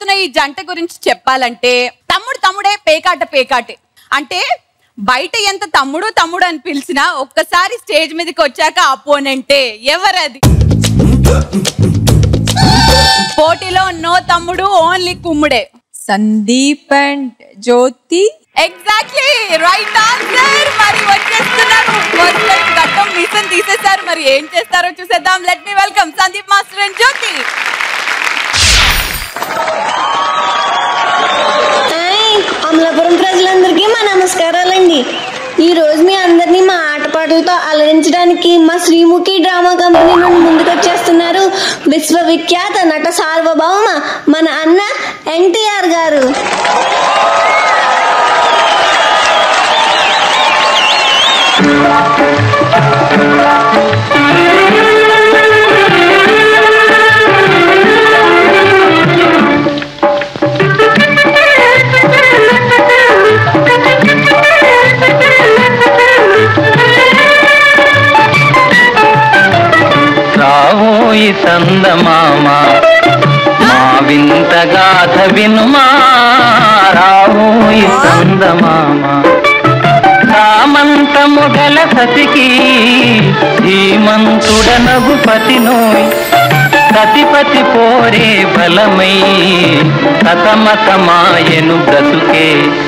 వస్తున్న ఈ జంట గురించి చెప్పాలంటే తమ్ముడు తమ్ముడే పేకాట పేకాటే అంటే బయట ఎంత తమ్ముడు తమ్ముడు అని పిలిచినా ఒక్కసారి స్టేజ్ మీదకి వచ్చాక అపోనెంటే ఎవరది పోటీలో నో తమ్ముడు ఓన్లీ కుమ్ముడే Sandeep and Jyothi exactly right answer మరి వచ్చేస్తున్నారు ఫస్ట్ టైం గట్టం మిషన్ తీసేశారు మరి ఏం చేస్తారో చూసేద్దాం let me welcome Sandeep master and Jyothi hi Amalapuram ప్రజలందరికీ మా నమస్కారాలండి ఈ రోజు మీ అందరినీ మా ఆటపాటలతో అలరించడానికి మా శ్రీముఖి డ్రామా కంపెనీ నుండి ముందుకు వచ్చేస్తున్నారు విశ్వవిఖ్యాత నట సార్వభౌమ మన అన్న ఎన్టీఆర్ గారు రావోయి చందమామ మా వింత గాథ వినుమా రావోయి చందమామ రామంతము గల సతికి ధీమంతుడనగు పతినోయ్ సతిపతి పోరే బలమై సతమతమాయను బ్రతుకే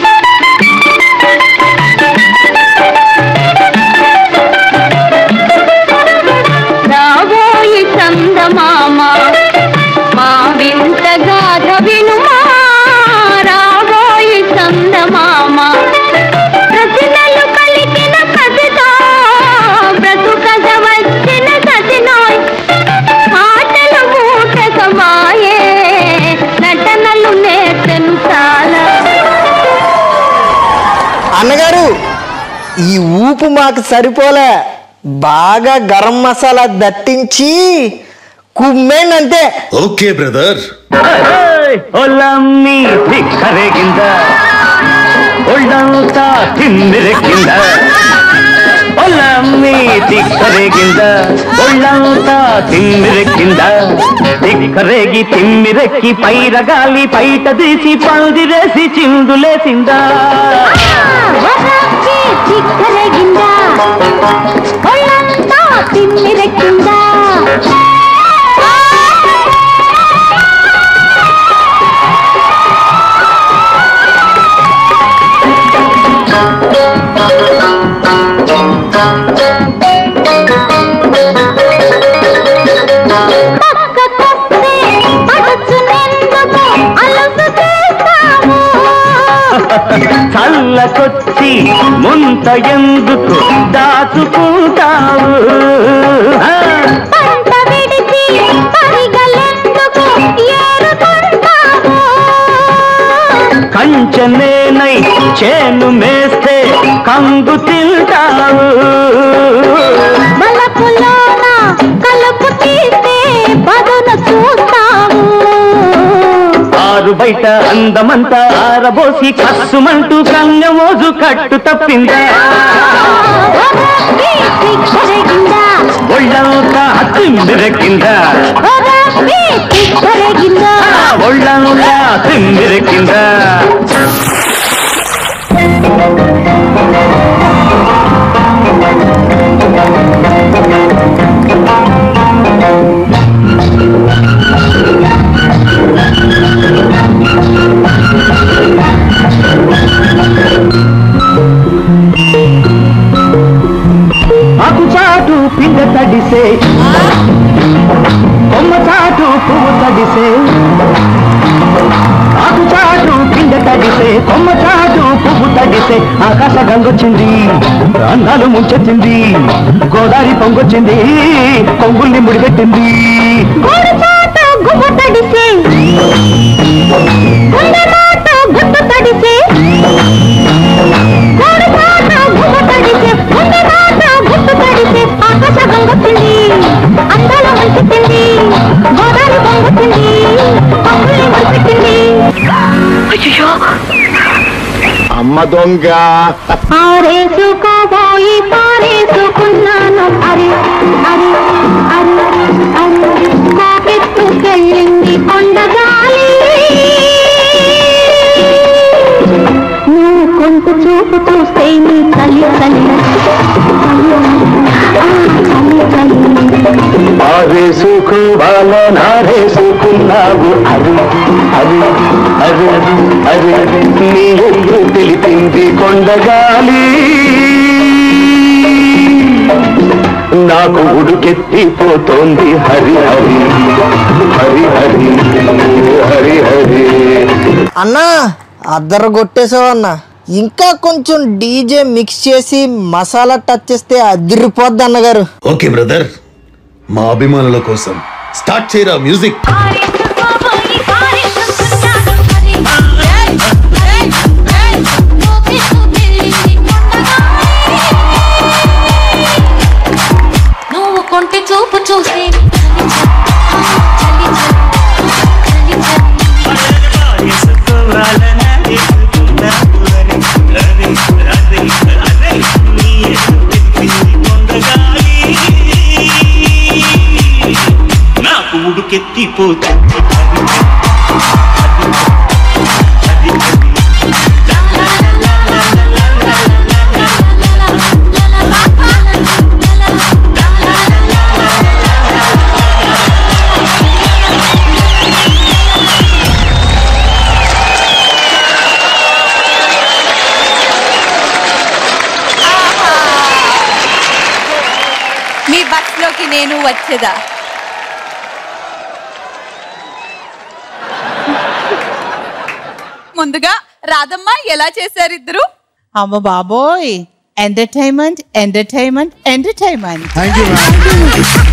రాబోయి చందమామ మా వింత గాథ వినుమా రాబోయి చందమామ రచనలు పలికిన కథతో బ్రతుకథ వచ్చిన సతినోయ్ మాటలు మూటకమాయే నటనలు నేర్చను చాలా అన్నగారు ఈ ఊపు మాకు సరిపోలే బాగా గరం మసాలా దట్టించి కుమ్మేండి అంతే ఓకే బ్రదర్ ఒళ్ళమ్మి తిక్కరేగింద ఒళ్ళంతా తిమ్మిరెక్కింద ఒళ్ళమ్మి తిక్కరేగింద ఒళ్ళంతా తిమ్మిరెక్కింద తిక్కరేగి తిమ్మిరెక్కి పైరగాలి పైట తీసి పందిరేసి చిందులేసిందా వరాకి చిక్కరగిందా ఒళ్ళంతా తిమ్మిరెక్కిందా పక్కకొస్తే పడుచునెందుకు అలసు చేస్తాము చల్లకొచ్చి ముంత ఎందుకు దాచుకుంటావు ఆ, పంట విడిచి పరిగలెందుకు ఏరుకుంటాము కంచనేనై చేను మేస్తే కంగు తింటావు బలపులోన కలుపు తీస్తే బదును చూస్తాము ఆరు బయట అందమంతా ఆరబోసి కస్సుమంటూ కన్యమోజు కట్టు తప్పిందా వరాకి చిక్కరగిందా ఒళ్ళంతా తిమ్మిరెక్కిందా వరాకి చిక్కరగిందా ఆ, ఒళ్ళంతా తిమ్మిరెక్కిందా ఆకు చాటు పిండ తడిసే కొమ్మ చాటు పువ్వు తడిసే ఆకు చాటు పిండ తడిసే కొమ్మ చాటు పువ్వు తడిసే ఆకాశ గంగొచ్చింది అందాలు ముంచెత్తింది గోదావరి పొంగొచ్చింది కొంగుల్ని ముడిపెట్టింది గోడు చాట గుమ్మ తడిసే గుండె మాట గుట్టు తడిసే గోడు చాట గుమ్మ తడిసే గుండె మాట గుట్టు తడిసే ఆకాశ గంగొచ్చింది అందాల వంచుతుంది గోదావరి పొంగొచ్చింది పంగుల్ని ముడిపెట్టింది అయ్యో అమ్మ దొంగ ఆరేసుకోబోయి పారేసుకున్నాను అరే అరే అరే అరే కోపెత్తుకెళ్ళింది కొండగాలి నారేసుకున్నావు అరి అరి అరి అరి నీ ఎదురు తెలిపింది కొండగాలి నాకు ఉడుకెత్తిపోతోంది హరి హరి హరి హరి హరి హరి అన్నా అద్దరు కొట్టేసావు అన్న ఇంకా కొంచెం డీజే మిక్స్ చేసి మసాలా టచ్ చేస్తే అదిరిపోద్ది అన్నగారు ఓకే బ్రదర్ మా అభిమానుల కోసం స్టార్ట్ చేయరా మ్యూజిక్ నువ్వు కొంటి చూపు చూసి నాకు ఉడుకెత్తిపోతుంది మీ బస్లోకి నేను వచ్చేదా ముందుగా రాధమ్మ ఎలా చేశారు ఇద్దరు అమ్మ బాబోయ్ entertainment entertainment entertainment thank you ma'am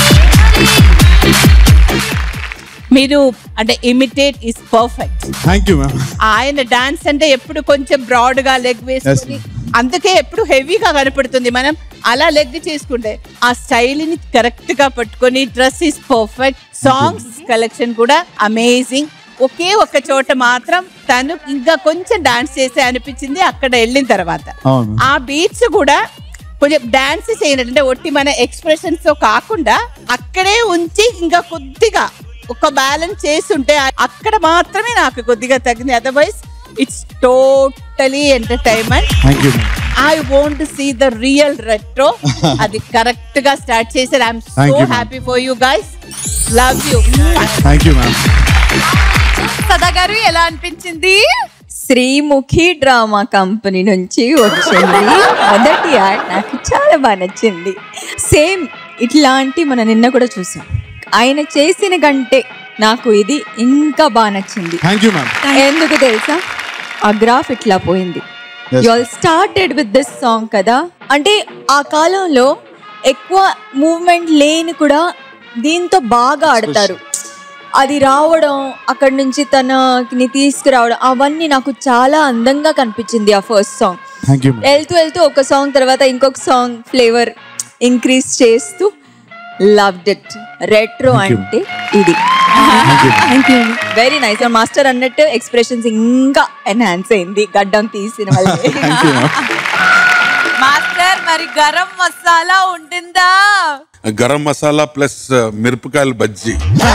మీరు అంటే imitate is perfect thank you ma'am ఆయన డాన్స్ అంటే ఎప్పుడు కొంచెం బ్రాడ్ గా లెగ్ వేసుకుని అందుకే ఎప్పుడు హెవీగా కనపడుతుంది మనం అలా లెగ్ చేసుకుంటే ఆ స్టైల్ ని కరెక్ట్ గా పట్టుకొని dress is perfect songs collection కూడా అమేజింగ్ ఒకే ఒక్క చోట మాత్రం తను ఇంకా కొంచెం డాన్స్ చేసే అనిపించింది అక్కడ వెళ్ళిన తర్వాత అవును ఆ బీట్స్ కూడా కొంచెం డాన్స్ చేయనట్టు అంటే ఒట్టి మన ఎక్స్ప్రెషన్స్ తో కాకుండా అక్కడే ఉంచి ఇంకా కొద్దిగా ఒక బ్యాలెన్స్ చేస్తుంటే అక్కడ మాత్రమే నాకు కొద్దిగా తగ్గింది otherwise it's totally entertainment thank you I want see the real retro అది కరెక్ట్ గా స్టార్ట్ చేశారు I'm Thank so you, ma'am. Happy for you guys love you thank you ma'am సదా గారు ఎలా అనిపించింది శ్రీముఖి డ్రామా కంపెనీ నుంచి వచ్చింది మొదటి యాడ్ నాకు చాలా బాగా నచ్చింది సేమ్ ఇట్లాంటి మన నిన్న కూడా చూసాం ఆయన చేసిన కంటే నాకు ఇది ఇంకా బాగా నచ్చింది థ్యాంక్ యూ మ్యామ్ ఎందుకు తెలుసా ఆ గ్రాఫ్ ఇట్లా పోయింది Yes. You all started with this song కదా అంటే ఆ కాలంలో ఎక్కువ మూవ్మెంట్ లేని కూడా దీంతో బాగా ఆడతారు అది రావడం అక్కడి నుంచి తనని తీసుకురావడం అవన్నీ నాకు చాలా అందంగా కనిపించింది ఆ ఫస్ట్ సాంగ్ థ్యాంక్ యూ వెళ్తూ వెళ్తూ ఒక సాంగ్ తర్వాత ఇంకొక సాంగ్ ఫ్లేవర్ ఇంక్రీజ్ చేస్తూ loved it retro Thank you. అంటే ఇది వెరీ నైస్ మాస్టర్ అన్నట్టు ఎక్స్ప్రెషన్స్ ఇంకా ఎన్హాన్స్ అయింది గడ్డం తీసిన వాళ్ళే థ్యాంక్ యూ మ్యామ్ మాస్టర్ మరి గరం మసాలా ఉంటుందా గరం మసాలా ప్లస్ మిరపకాయల బజ్జీ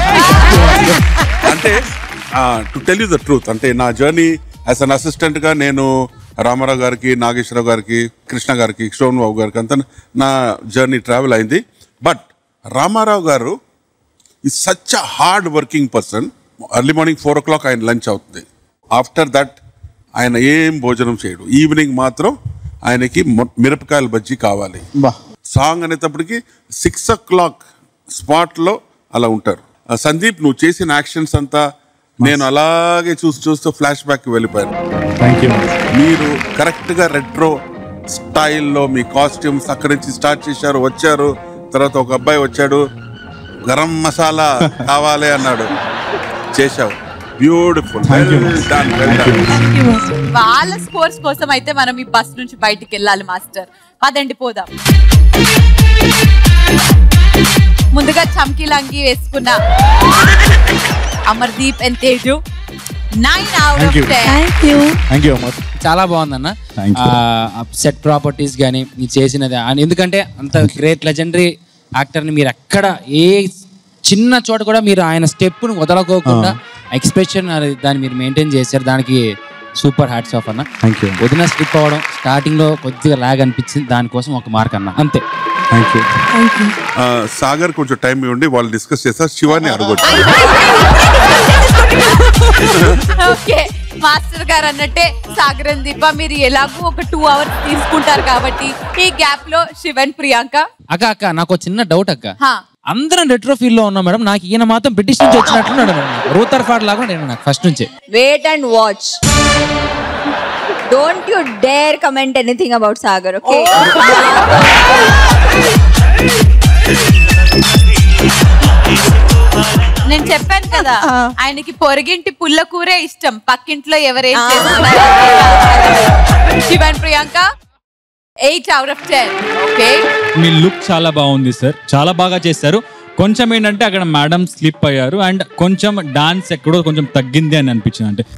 అంటే to tell you the truth అంటే నా జర్నీ యాజ్ అన్ అసిస్టెంట్ గా నేను రామారావు గారికి నాగేశ్వరరావు గారికి కృష్ణ గారికి కిషోర్ బాబు గారికి అంతా నా జర్నీ ట్రావెల్ అయింది బట్ రామారావు గారు is such a hard working person early morning four o'clock ఆయన లంచ్ అవుతుంది ఆఫ్టర్ దట్ ఆయన ఏం భోజనం చేయడు ఈవినింగ్ మాత్రం ఆయనకి మొ- మిరపకాయల బజ్జీ కావాలి బా సాంగ్ అనేటప్పటికి సిక్స్ ఓ క్లాక్ స్పాట్లో అలా ఉంటారు ఆ సందీప్ నువ్వు చేసిన యాక్షన్స్ అంతా నేను అలాగే చూసి చూస్తూ ఫ్లాష్ బ్యాక్ వెళ్ళిపోయాను థ్యాంక్ యూ మీరు కరెక్ట్గా రెట్రో స్టైల్లో మీ కాస్ట్యూమ్స్ అక్కడి నుంచి స్టార్ట్ చేశారు వచ్చారు తర్వాత ఒక అబ్బాయి వచ్చాడు గరం మసాలా కావాలి అన్నాడు చేశావు బ్యూటిఫుల్ Thank you. డన్ వాళ్ళ స్కోర్స్ కోసం అయితే మనం ఈ బస్ నుంచి బయటికి వెళ్ళాలి మాస్టర్ పదండి పోదాం ముందుగా చమ్కీ లంగి వేసుకున్న Amardeep and Teju nine out Thank of you. Ten thank you thank you Amar చాలా బాగుందన్న Thank you. సెట్ ప్రాపర్టీస్ కానీ మీరు చేసినది and ఎందుకంటే అంత గ్రేట్ లెజెండరీ యాక్టర్ని మీరు ఎక్కడ ఏ చిన్న చోట కూడా మీరు ఆయన స్టెప్ను వదలకోకుండా ఎక్స్ప్రెషన్ దాన్ని మీరు మెయింటైన్ చేశారు దానికి సూపర్ హ్యాట్స్ ఆఫ్ అన్న థ్యాంక్ యూ వదిన స్లిప్ అవ్వడం స్టార్టింగ్ లో కొద్దిగా లాగ్ అనిపించింది దానికోసం ఒక మార్క్ అన్న అంతే థ్యాంక్ యూ ఆ, సాగర్ కొంచెం టైం ఇవ్వండి వాళ్ళు డిస్కస్ చేస్తారు శివాని అడగొచ్చు ఓకే మాస్టర్ గారు అన్నట్టే సాగరన్ దీప మీరు ఎలాగో ఒక టూ అవర్స్ తీసుకుంటారు కాబట్టి ఈ గ్యాప్ లో శివన్ ప్రియాంక అక్క అక్క నాకు ఒక చిన్న డౌట్ అక్క హా అందరం రెట్రో ఫీల్ లో ఉన్నాం మేడం నాకు ఈయన మాత్రం బ్రిటిష్ నుంచి వచ్చినట్లున్నాడు మేడం రూతర్ ఫాడ్ లాగా నేను నాకు ఫస్ట్ నుంచే wait and watch don't you dare comment anything about Sagar okay నేను చెప్పాను కదా ఆయనకి పొరిగింటి పుల్ల కూరే ఇష్టం పక్కింట్లో ఎవరేం చేస్తున్నారు Shivan Priyanka eight out of ten okay మీ లుక్ చాలా బాగుంది సార్ చాలా బాగా చేశారు కొంచెం ఏంటంటే అక్కడ మేడం స్లిప్ అయ్యారు అండ్ కొంచెం డాన్స్ ఎక్కడో కొంచెం తగ్గింది అని అనిపించింది అంటే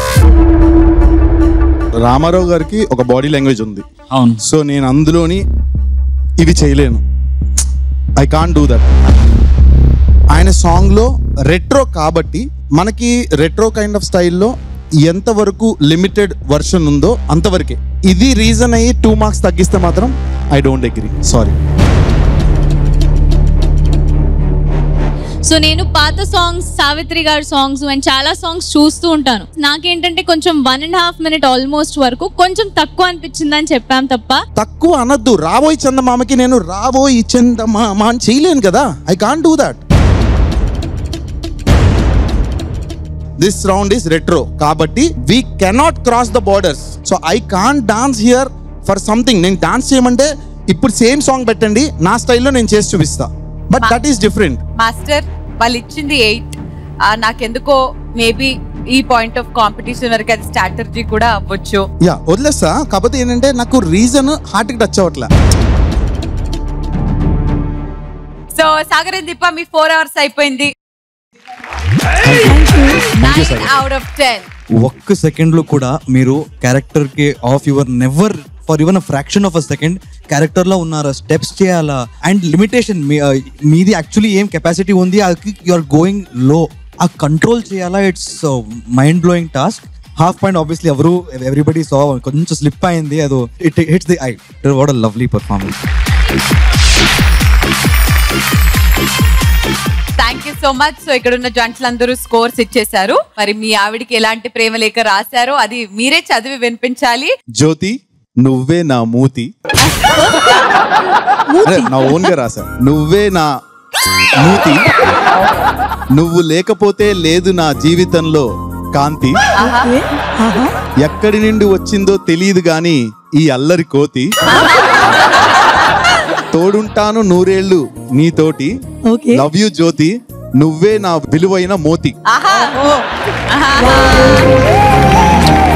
రామారావు గారికి ఒక బాడీ లాంగ్వేజ్ ఉంది అవును సో నేను అందులోని ఇవి చేయలేను ఐ కాన్ డూ దట్ ఆయన సాంగ్లో రెట్రో కాబట్టి మనకి రెట్రో కైండ్ ఆఫ్ స్టైల్లో ఎంతవరకు లిమిటెడ్ వర్షన్ ఉందో అంతవరకే ఇది రీజన్ అయ్యి టూ మార్క్స్ తగ్గిస్తే మాత్రం I don't agree sorry so నేను పాత సాంగ్స్ సావిత్రి గారి సాంగ్స్ అండ్ చాలా సాంగ్స్ చూస్తూ ఉంటాను నాకేంటంటే కొంచెం one and half minute almost వరకు కొంచెం తక్కువ అనిపించింది అని చెప్పాం తప్ప తక్కువ అనొద్దు రాబోయ్ చందమామకి నేను రాబోయ్ చందమామ అని చేయలేను కదా I can do that this round is retro కాబట్టి we cannot cross the borders so I can dance here for something నేను డాన్స్ చేయమంటే ఇప్పుడు సేమ్ సాంగ్ పెట్టండి నా స్టైల్లో నేను చేసి చూపిస్తా but that is different master వాళ్ళు ఇచ్చింది ఎయిట్ నాకెందుకో మేబీ ఈ పాయింట్ ఆఫ్ కాంపిటీషన్ వరకు అది స్ట్రాటజీ కూడా అవ్వచ్చు యా వదిలేస్తా కాకపోతే ఏంటంటే నాకు రీజన్ హార్ట్కి టచ్ అవ్వట్లే సో సాగర్ దీప మీ ఫోర్ అవర్స్ అయిపోయింది నైన్ అవుట్ ఆఫ్ టెన్ ఒక్క సెకండ్ లో కూడా మీరు క్యారెక్టర్ కి of your never for even fraction of a second character లో ఉన్నారా స్టెప్స్ చేయాలా అండ్ లిమిటేషన్ మీది యాక్చువల్లీ ఏం కెపాసిటీ ఉంది అది యు ఆర్ గోయింగ్ లో ఆ కంట్రోల్ చేయాలా it's mind blowing task half point obviously ఎవరు ఎవ్రీబడి సో కొంచెం స్లిప్ అయింది అది it hits the I what a lovely performance thank you so much so ఇక్కడ ఉన్న జంటలందరూ స్కోర్స్ ఇచ్చేశారు మరి మీ ఆవిడికి ఎలాంటి ప్రేమ లేఖ రాశారో అది మీరే చదివి వినిపించాలి జ్యోతి నువ్వే నా మూతి అరే, నా ఓన్ గా రాసా నువ్వే నా మూతి నువ్వు లేకపోతే లేదు నా జీవితంలో కాంతి ఎక్కడి నుండి వచ్చిందో తెలియదు గాని ఈ అల్లరి కోతి తోడుంటాను నూరేళ్లు నీతోటి లవ్ యూ జ్యోతి నువ్వే నా విలువైన మోతి ఆహా